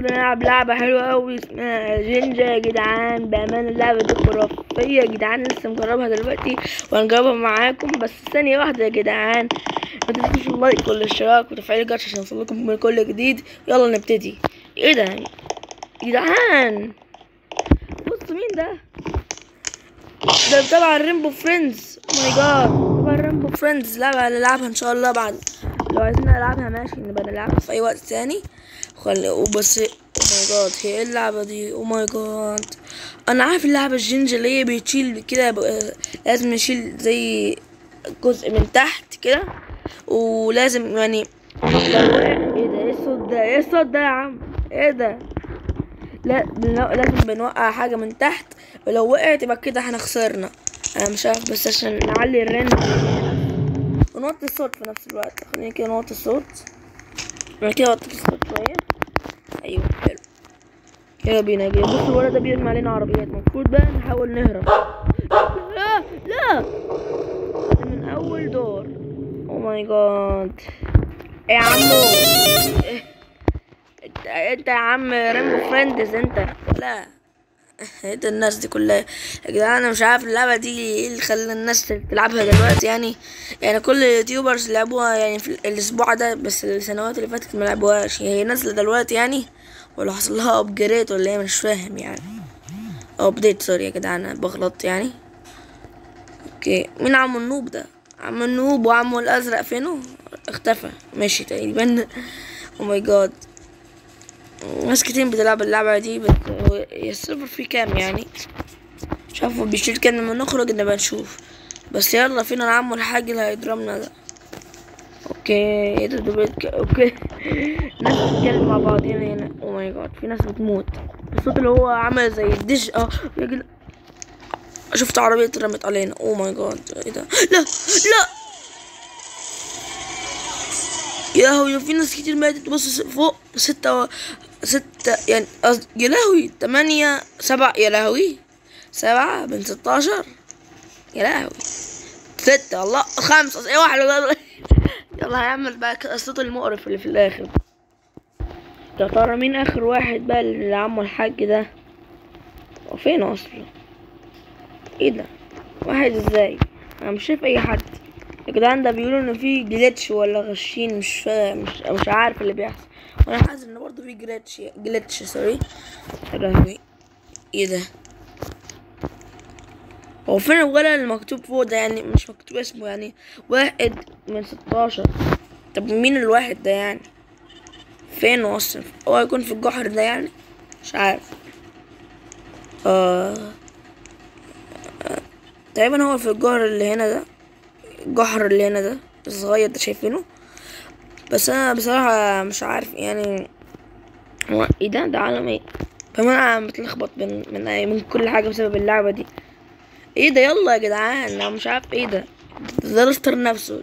نلعب لعبة حلوة أوي اسمها جينجا يا جدعان بأمانة اللعبة دي خرافية يا جدعان لسه مجربها دلوقتي وهنجربها معاكم بس ثانية واحدة يا جدعان ما تنسوش اللايك والاشتراك وتفعيل الجرس عشان يوصلكم من كل جديد يلا نبتدي ايه ده يا جدعان بص مين ده ده تبع الريمبو فريندز ماي جاد تبع الريمبو فريندز لعبة هنلعبها ان شاء الله بعد لو عايزين نلعبها ماشي نبقى نلعبها في اي وقت تاني خلي وبس او ماي جاد هي ايه اللعبة دي او ماي جاد انا عارف اللعبة الجينجا اللي هي بتشيل كده ب- لازم نشيل زي جزء من تحت كده ولازم يعني لو وقع- ايه ده ايه الصوت ده ايه الصوت ده يا عم ايه ده لا لا- لازم بنوقع حاجة من تحت ولو وقعت يبقى كده احنا خسرنا انا مش عارف بس عشان نعلي الرن ونوطي الصوت في نفس الوقت خلينا كده نوطي الصوت انا كده وطيت الصوت شوية ايوه حلو يلا بينا يا جدع. بص الولد ده بيرمي علينا عربيات المفروض بقى نحاول نهرب لا لا ده من اول دور او ماي جاد ايه يا عمو إيه؟ انت انت يا عم ريمبو فريندز انت ولا ايه ده الناس دي كلها يا جدعان انا مش عارف اللعبه دي ايه اللي خلى الناس تلعبها دلوقتي يعني يعني كل اليوتيوبرز لعبوها يعني في الاسبوع ده بس السنوات اللي فاتت ما لعبوهاش هي نازله دلوقتي يعني ولا حصل لها ابجريد ولا ايه مش فاهم يعني ابديت سوري يا جدعان انا بغلط يعني اوكي مين عمو النوب ده عمو النوب وعمو الازرق فينه اختفى ماشي تقريبا او ماي جاد ناس كتير بتلعب اللعبة دي بس هو هي السيرفر فيه كام يعني مش عارف هو بيشيل كام لما نخرج نبقى نشوف بس يلا فينا نعمل الحاج اللي هيضربنا ده اوكي ايه ده ده بيتك... اوكي ناس بتتكلم مع بعض هنا هنا او ماي جاد في ناس بتموت الصوت اللي هو عامل زي الدش اه يا جدع شفت عربية اترمت علينا او ماي جاد ايه ده لا لا يا لهوي في ناس كتير ماتت بص فوق ستة و... ستة يعني قصد- يا لهوي تمانية سبعة يا لهوي سبعة من ستاشر يا لهوي ستة الله خمسة ايه واحد يلا هيعمل بقى كده الصوت المقرف اللي في الآخر يا ترى مين آخر واحد بقى اللي عمو الحاج ده هو فين أصلا ايه ده واحد ازاي انا مش شايف اي حد يا جدعان ده بيقولوا ان في جليتش ولا غشين مش فاهم مش مش عارف اللي بيحصل وانا حاسس ان برضه في جليتش جليتش سوري يا لهوي ايه ده هو فين الولد المكتوب فوق ده يعني مش مكتوب اسمه يعني واحد من ستاشر طب مين الواحد ده يعني فين اصلا هو هيكون في الجحر ده يعني مش عارف آه تقريبا هو في الجحر اللي هنا ده الجحر اللي هنا ده الصغير ده شايفينه بس انا بصراحة مش عارف يعني هو ايه ده ده عالم ايه كمان انا متلخبط من من من كل حاجة بسبب اللعبة دي ايه ده يلا يا جدعان انا مش عارف ايه ده ده الستر نفسه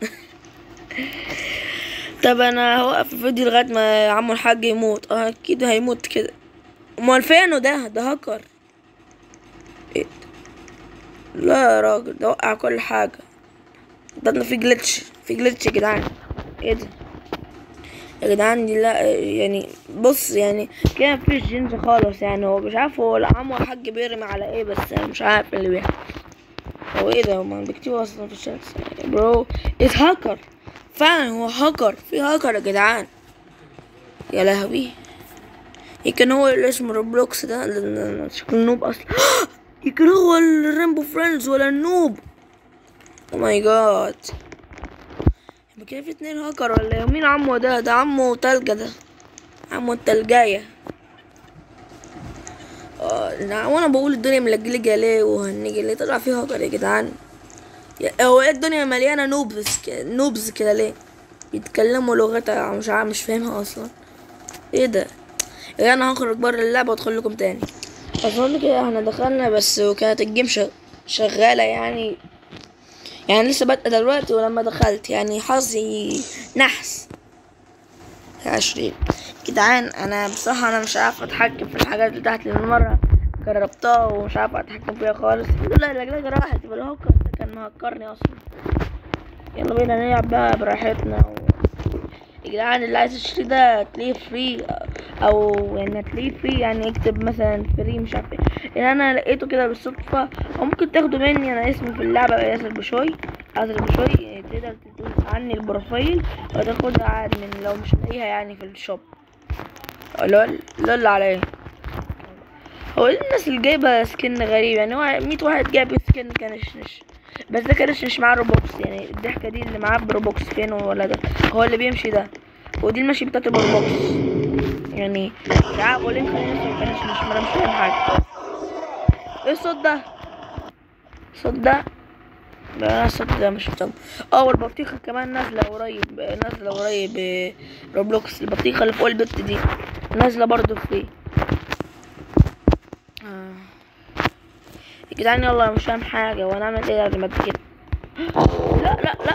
طب انا هوقف الفيديو لغاية ما عمو الحاج يموت اه اكيد هيموت كده امال فينه ده ده هاكر ايه ده؟ لا يا راجل ده وقع كل حاجة ده إنه في جلitch في جلitch يا جدعان ايه ده يا جدعان دي لا يعني بص يعني كده مفيش جينز خالص يعني هو مش عارف هو عمو الحاج بيرمي على ايه بس انا مش عارف اللي بيحصل هو ايه ده هما بيكتبوا اصلا في الشات برو ات هاكر فعلا هو هاكر في هاكر يا جدعان يا لهوي يمكن هو اللي اسمه روبلوكس ده لأن شكله نوب اصلا يمكن هو الريمبو فريندز ولا النوب او ماي جاد يبقى كده في اتنين هاكر ولا إيه؟ مين عمو ده ده عمو تلجة ده عمو التلجاية اه لا، وانا بقول الدنيا ملجلجة ليه وهنيجي ليه طلع في هاكر يا جدعان يا- هو ايه الدنيا مليانة نوبز ك- نوبز كده ليه بيتكلموا لغتها مش عارف مش فاهمها اصلا ايه ده يعني انا هخرج بره اللعبة وادخل لكم تاني اظن كده احنا دخلنا بس وكانت الجيم شغ- شغالة يعني يعني لسه بادئة دلوقتي ولما دخلت يعني حظي نحس عشرين جدعان انا بصراحة انا مش عارف اتحكم في الحاجات بتاعتي لان مرة جربتها ومش عارف اتحكم فيها خالص الحمد لله اللجلجة راحت يبقى الهوكر ده كان مهكرني اصلا يلا بينا نلعب بقى براحتنا و... يا جدعان اللي عايز يشتري ده هتلاقيه فري او يعني هتلاقيه فري يعني اكتب مثلا فري مش عارف ايه يعني انا لقيته كده بالصدفة او ممكن تاخده مني انا اسمي في اللعبة ياسر بشوي ياسر بشوي يعني تقدر تدوس عني البروفايل وتاخدها عادي من لو مش لاقيها يعني في الشوب لول لول عليه هو إيه الناس اللي جايبه سكن غريب يعني هو 100 واحد جايب سكن كنشنش بس ده كنشنش معاه روبوكس يعني الضحكه دي اللي معاه بروبوكس فين ولا ده هو اللي بيمشي ده ودي المشي بتاعت البروبوكس يعني تعال قول لي خلينا نسوي كنشنش ما انا مش فاهم حاجه ايه الصوت ده الصوت ده لا الصوت ده مش فاهم اه والبطيخه كمان نازله قريب نازله قريب آه، روبلوكس البطيخه اللي فوق البت دي نازله برضو فري آه. يا جدعان يلا مش فاهم حاجة وانا اعمل ايه لازم كده لا لا لا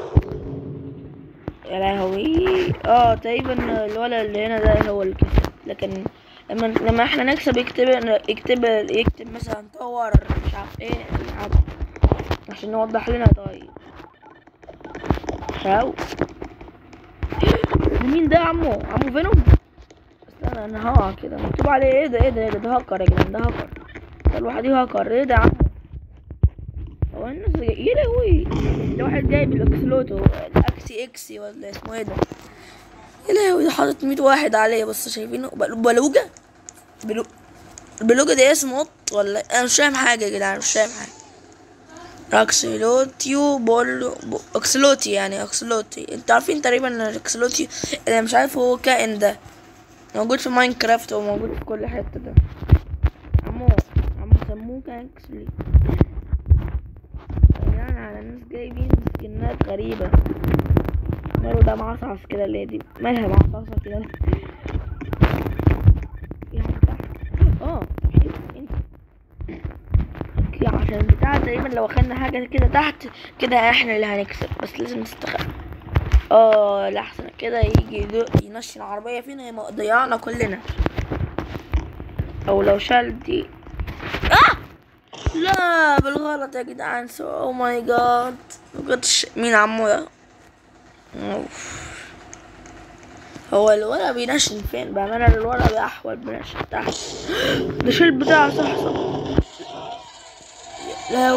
يا لهوي اه تقريبا الولد اللي هنا ده هو اللي كسب لكن لما لما احنا نكسب يكتب يكتب يكتب مثلا طور مش عارف ايه عادي. عشان نوضح لنا طيب حاو مين ده يا عمو عمو فينوم استنى انا ها كده مكتوب عليه ايه ده ايه ده ايه ده ده هاكر يا جدعان ده هاكر ده الواحد هاكر ايه ده يا عمو هو الناس جاي- يا لهوي ده واحد جايب الاكسلوتو الاكسي اكسي ولا اسمه ايه ده يا لهوي ده حاطط 100 واحد عليه بس شايفينه بل- بلوجة بلو البلوجة دي اسمه قط ولا انا مش فاهم حاجة يا جدعان مش فاهم حاجة اكسلوتيو بولو بو... اكسلوتي يعني اكسلوتي انت عارفين تقريبا ان الاكسلوتي انا مش عارف هو كائن ده موجود في ماينكرافت وموجود في كل حتة ده عمو عمو سموه كان اكسلي يعني على ناس جايبين سكنات غريبة ماله ده معصعص كده اللي دي مالها معصعصة كده يعني تحت اه حلو انت اوكي عشان البتاع تقريبا لو اخدنا حاجة كده تحت كده احنا اللي هنكسب بس لازم نستخبى اه لحظة كده يجي يدق ينشي العربية فينا يبقى ضيعنا كلنا او لو شال دي آه! لا بالغلط يا جدعان سو او ماي جاد مكنتش مين عمو ده أوف. هو الورق بينشن فين بأمانة الورق بيحول بينشن تحت ده شيل بتاع صح صح لا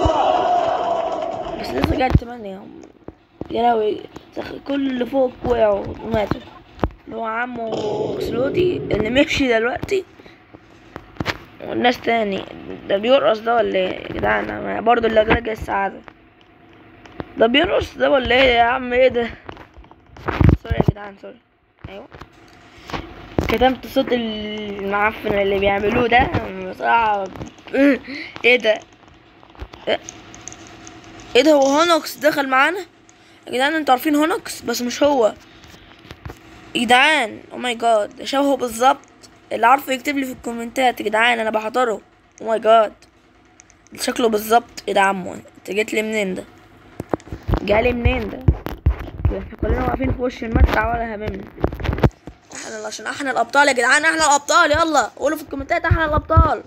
بس لسه قاعد تمانية هم يا لهوي سخ- كل اللي فوق وقعوا وماتوا اللي هو عمو سلوتي اللي مشي دلوقتي والناس تاني ده بيرقص ده ولا ايه يا جدعان أنا برضه اللي راجع السعادة ده بيرقص ده ولا ايه يا عم ايه ده سوري يا جدعان سوري ايوه كتمت صوت المعفن اللي بيعملوه ده صعب ايه ده ايه إيه ده هو هونوكس دخل معانا يا جدعان انتوا عارفين هونوكس بس مش هو يا جدعان او ماي جاد ده شبهه بالظبط اللي عارفه يكتب لي في الكومنتات يا جدعان انا بحضره او ماي جاد شكله بالظبط ايه ده عمو انت جيت لي منين ده جالي منين ده كده احنا كلنا واقفين في وش المدفع ولا هممنا احنا عشان احنا الابطال يا جدعان احنا الابطال يلا قولوا في الكومنتات احنا الابطال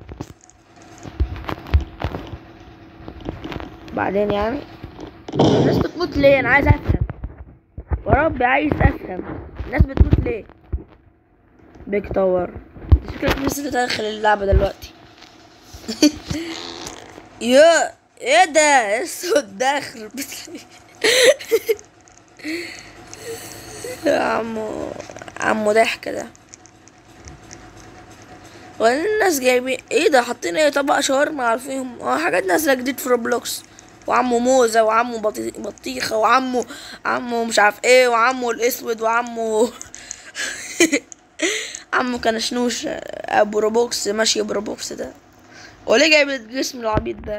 بعدين يعني الناس بتموت ليه انا عايز افهم وربي عايز افهم الناس بتموت ليه بيك تاور شكلك لسه داخل اللعبة دلوقتي يا ايه ده اسود داخل يا عمو عمو ضحك ده والناس جايبين ايه ده حاطين ايه طبق شاورما عارفينهم اه حاجات نازله جديد في روبلوكس وعمو موزة وعمو بطي- بطيخة وعمو عمو مش عارف ايه وعمو الاسود وعمو عمو كنشنوش ابو روبوكس ماشي بروبوكس ده وليه جايب الجسم العبيط ده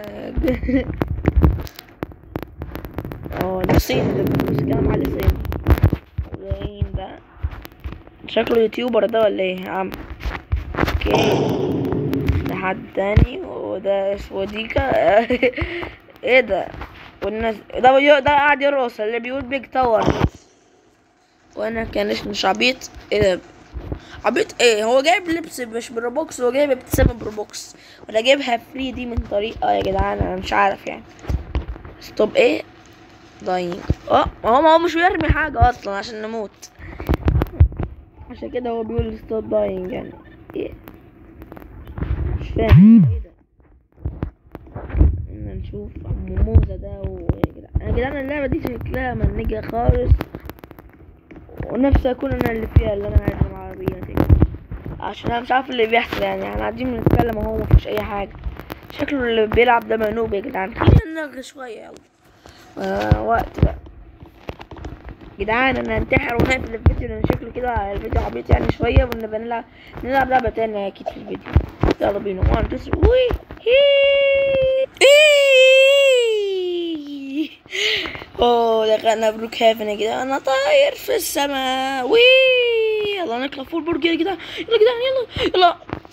اه ده صيني ده بس كلام على صيني وين ده شكله يوتيوبر ده ولا ايه يا عم اوكي ده حد تاني وده اسمه ديكا ايه ده والناس ده بيو- ده قاعد يرقص اللي بيقول بيج تاور وانا كانش مش عبيط ايه ده عبيط ايه هو جايب لبس مش بروبوكس هو جايب ابتسامة بروبوكس ولا جايبها فري دي من طريقة يا جدعان انا مش عارف يعني ستوب ايه داينج اه ما هو ما هو مش بيرمي حاجة اصلا عشان نموت عشان كده هو بيقول ستوب داينج يعني ايه مش فاهم ايه ده إن نشوف عم موزة ده و يا جدعان يا جدعان اللعبة دي شكلها منجة خالص ونفسي اكون انا اللي فيها اللي انا قاعد مع العربية كده عشان انا مش عارف اللي بيحصل يعني احنا قاعدين بنتكلم اهو مفيش اي حاجة شكله اللي بيلعب ده منوب يا جدعان خلينا نلغي شوية يلا آه وقت بقى جدعان انا هنتحر ونقفل الفيديو لان شكله كده الفيديو عبيط يعني شوية ونبقى نلعب نلعب لعبة تانية اكيد في الفيديو يلا بينا 1 2 3 وي هي اوه دخلنا بروك هافن يا جدعان انا طاير في السماء وي يلا نطلع فول برج يا جدعان يلا يا جدعان يلا يلا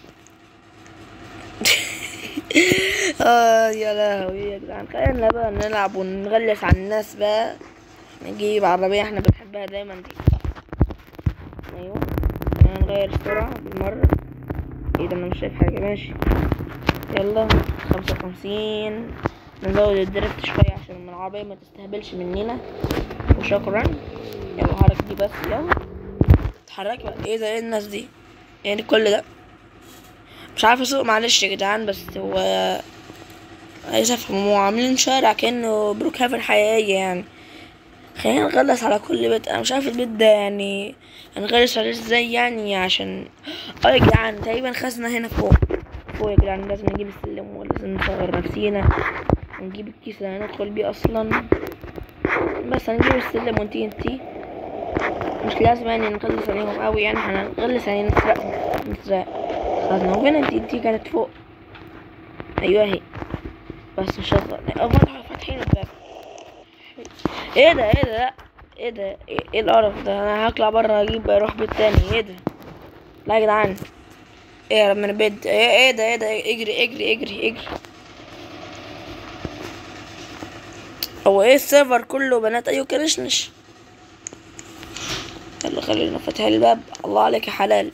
اه يا لهوي يا جدعان خلينا بقى نلعب ونغلس على الناس بقى نجيب عربية احنا بنحبها دايما دي ايوه خلينا نغير السرعة بالمرة ايه ده انا مش شايف حاجة ماشي يلا خمسة وخمسين نزود الدريفت شوية عشان العربية ما تستهبلش مننا وشكرا يلا حرك دي بس يلا اتحركي بقى ايه ده ايه الناس دي يعني كل ده مش عارف اسوق معلش يا جدعان بس هو عايز افهم هو عاملين شارع كأنه بروك هافن حقيقية يعني خلينا نغلس على كل بيت انا مش عارف البيت ده يعني هنغلس عليه ازاي يعني عشان اه يا جدعان تقريبا خزنة هنا فوق فوق يا جدعان لازم نجيب السلم ولازم نصغر نفسينا ونجيب الكيس اللي هندخل بيه اصلا بس هنجيب السلم ونتي انتي مش لازم يعني نغلس عليهم قوي يعني هنغلس يعني نسرقهم نسرق خزنة وفين انتي انتي كانت فوق ايوه اهي بس مش هطلع اه فتحوا فاتحين الباب ايه ده ايه ده لا ايه ده ايه إيه القرف ده انا هطلع بره اجيب اروح بيت تاني ايه ده لا يا جدعان ايه يا رب من البيت ايه ايه ده ايه ده اجري اجري اجري اجري هو ايه السيرفر كله بنات ايوه كرشنش يلا خلينا فاتح الباب الله عليك يا حلال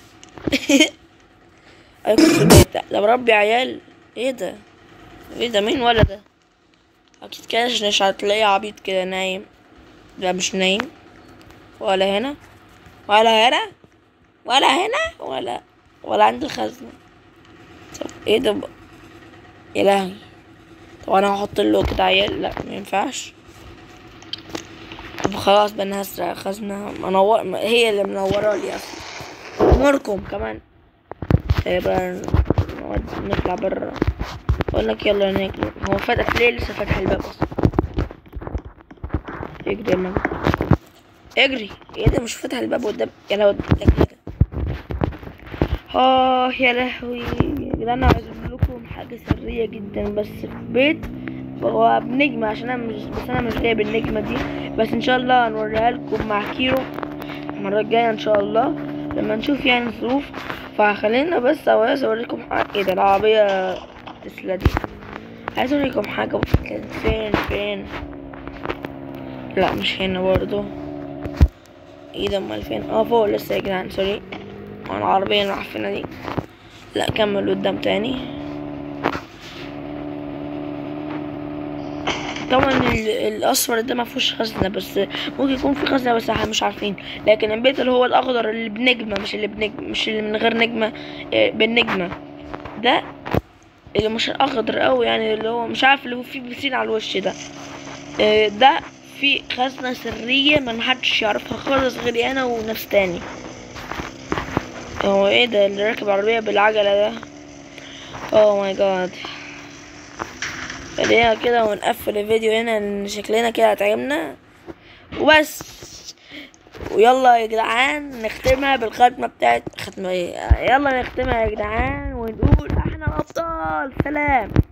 ايوه كنت في البيت ده ده مربي عيال ايه ده ايه ده مين ولا ده اكيد كرشنش هتلاقيه عبيط كده نايم لا مش نايم ولا هنا ولا هنا ولا هنا ولا ولا عند الخزنة طب ايه ده بقى يا لهوي طب انا هحط له كده عيال لا ما ينفعش طب خلاص بقى انا هسرق خزنة منور هي اللي منورة لي اصلا نوركم كمان طيب بقى نود- نطلع برا اقول لك يلا ناكل هو فتح ليه لسه فاتح الباب اصلا اجري يا ماما اجري ايه ده مش فاتح الباب قدام يا لو كده اه يا لهوي يا جدعان انا عايز اقول لكم حاجه سريه جدا بس في بيت هو بنجمة عشان انا مش بس انا مش جايب النجمة دي بس ان شاء الله هنوريها لكم مع كيرو المرة الجاية ان شاء الله لما نشوف يعني الظروف فخلينا بس عايز اوريكم حاجة ايه ده العربية تسلا دي عايز اوريكم حاجة بس كانت فين فين لا مش هنا برضو ايه ده امال فين اه فوق لسه يا جدعان سوري انا العربية المعفنة دي لا كمل قدام تاني طبعا ال- الاصفر ده ما فيهوش خزنه بس ممكن يكون في خزنه بس احنا مش عارفين لكن البيت اللي هو الاخضر اللي بنجمه مش اللي بنجمه مش اللي من غير نجمه آه، بالنجمه ده اللي مش اخضر قوي يعني اللي هو مش عارف اللي هو فيه بسين على الوش ده آه، ده في خزنه سريه ما محدش يعرفها خالص غيري انا وناس تاني هو ايه ده اللي راكب عربيه بالعجله ده اوه ماي جاد خلينا كده ونقفل الفيديو هنا ان شكلنا كده هتعجبنا وبس ويلا يا جدعان نختمها بالختمة بتاعت ختمة ايه يلا نختمها يا جدعان ونقول احنا الابطال سلام